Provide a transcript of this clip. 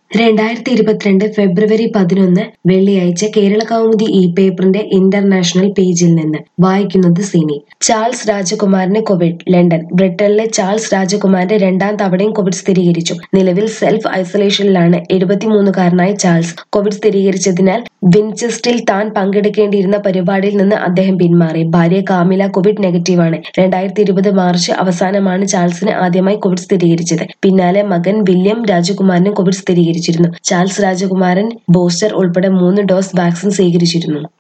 രണ്ടായിരത്തി ഇരുപത്തിരണ്ട് ഫെബ്രുവരി പതിനൊന്ന് വെള്ളിയാഴ്ച കേരള കൗമുദി ഇ പേപ്പറിന്റെ ഇന്റർനാഷണൽ പേജിൽ നിന്ന് വായിക്കുന്നത് സിനി ചാൾസ് രാജകുമാരന് കോവിഡ് ലണ്ടൻ ബ്രിട്ടനിലെ ചാൾസ് രാജകുമാരന്റെ രണ്ടാം തവണയും കോവിഡ് സ്ഥിരീകരിച്ചു നിലവിൽ സെൽഫ് ഐസൊലേഷനിലാണ് എഴുപത്തിമൂന്നുകാരനായ ചാൾസ് കോവിഡ് സ്ഥിരീകരിച്ചതിനാൽ വിൻചെസ്റ്റിൽ താൻ പങ്കെടുക്കേണ്ടിയിരുന്ന പരിപാടിയിൽ നിന്ന് അദ്ദേഹം പിന്മാറി ഭാര്യ കാമില കോവിഡ് നെഗറ്റീവാണ് രണ്ടായിരത്തി ഇരുപത് മാർച്ച് അവസാനമാണ് ചാൾസിന് ആദ്യമായി കോവിഡ് സ്ഥിരീകരിച്ചത് പിന്നാലെ മകൻ വില്യം രാജകുമാരനും കോവിഡ് സ്ഥിരീകരിച്ചിരുന്നു ചാൾസ് രാജകുമാരൻ ബൂസ്റ്റർ ഉൾപ്പെടെ മൂന്ന് ഡോസ് വാക്സിൻ സ്വീകരിച്ചിരുന്നു